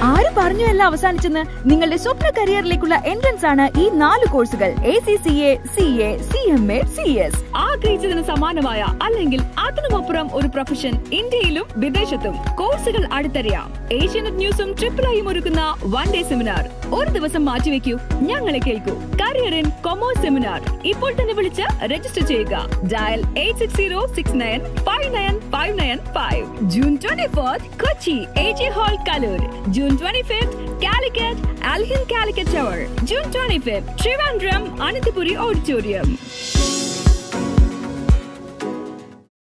ആര് പറഞ്ഞു എല്ലാം അവസാനിച്ചെന്ന് നിങ്ങളുടെ സ്വപ്ന കരിയറിലേക്കുള്ള എൻട്രൻസ് ആണ് ഈ നാല് കോഴ്സുകൾ A C C A C A C M A C S ആഗ്രഹിച്ചതിന് സമാനമായ അല്ലെങ്കിൽ അതിനുമപ്പുറം ഒരു പ്രൊഫഷൻ ഇന്ത്യയിലും വിദേശത്തും കോഴ്സുകൾ അടുത്തറിയാം ഏഷ്യാനെറ്റ് ന്യൂസും ട്രിപ്പിൾ ഐയും ഒരുക്കുന്ന വൺ ഡേ സെമിനാർ ഒരു ദിവസം മാറ്റിവെക്കൂ ഞങ്ങളെ കേൾക്കൂ കരിയർ ഇൻ കൊമേഴ്സ് സെമിനാർ ഇപ്പോൾ തന്നെ വിളിച്ച് രജിസ്റ്റർ ചെയ്യുക dial eight six zero six nine five nine five nine five June twenty fourth Kochi A J hall Kaloor June twenty fifth Calicut Alhind Calicut tower June twenty fifth Trivandrum Ananthapuri auditorium